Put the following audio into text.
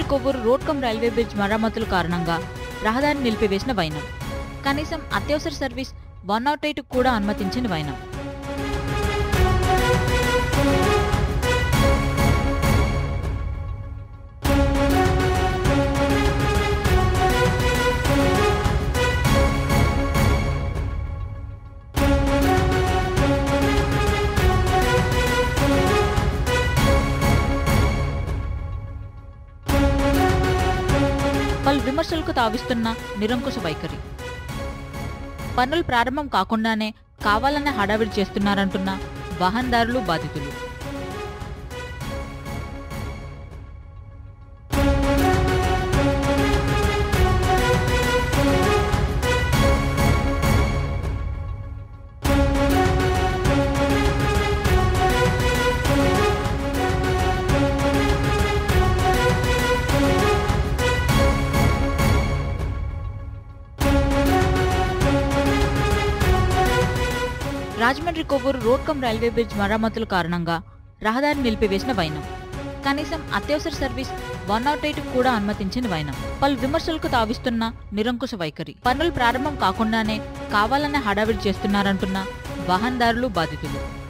Kovvur road cum railway bridge మరమ్మతుల కారణంగా రహదారిని నిలిపివేసిన వైనం కనీసం అత్యవసర సర్వీస్ వన్ నాట్ ఎయిట్ కూడా అనుమతించిన వైనం పలు విమర్శలకు తావిస్తున్న నిరంకుశ వైఖరి పనులు ప్రారంభం కాకుండానే కావాలనే హడావిడి చేస్తున్నారంటున్న వాహనదారులు బాధితులు Rajahmundry Kovvur road cum railway bridge మరమ్మతుల కారణంగా రహదారిని నిలిపివేసిన వైనం కనీసం అత్యవసర సర్వీస్ వన్ నాట్ ఎయిట్ కూడా అనుమతించిన వైనం పలు విమర్శలకు తావిస్తున్న నిరంకుశ వైఖరి పనులు ప్రారంభం కాకుండానే కావాలనే హడావిడి చేస్తున్నారంటున్న వాహనదారులు బాధితులు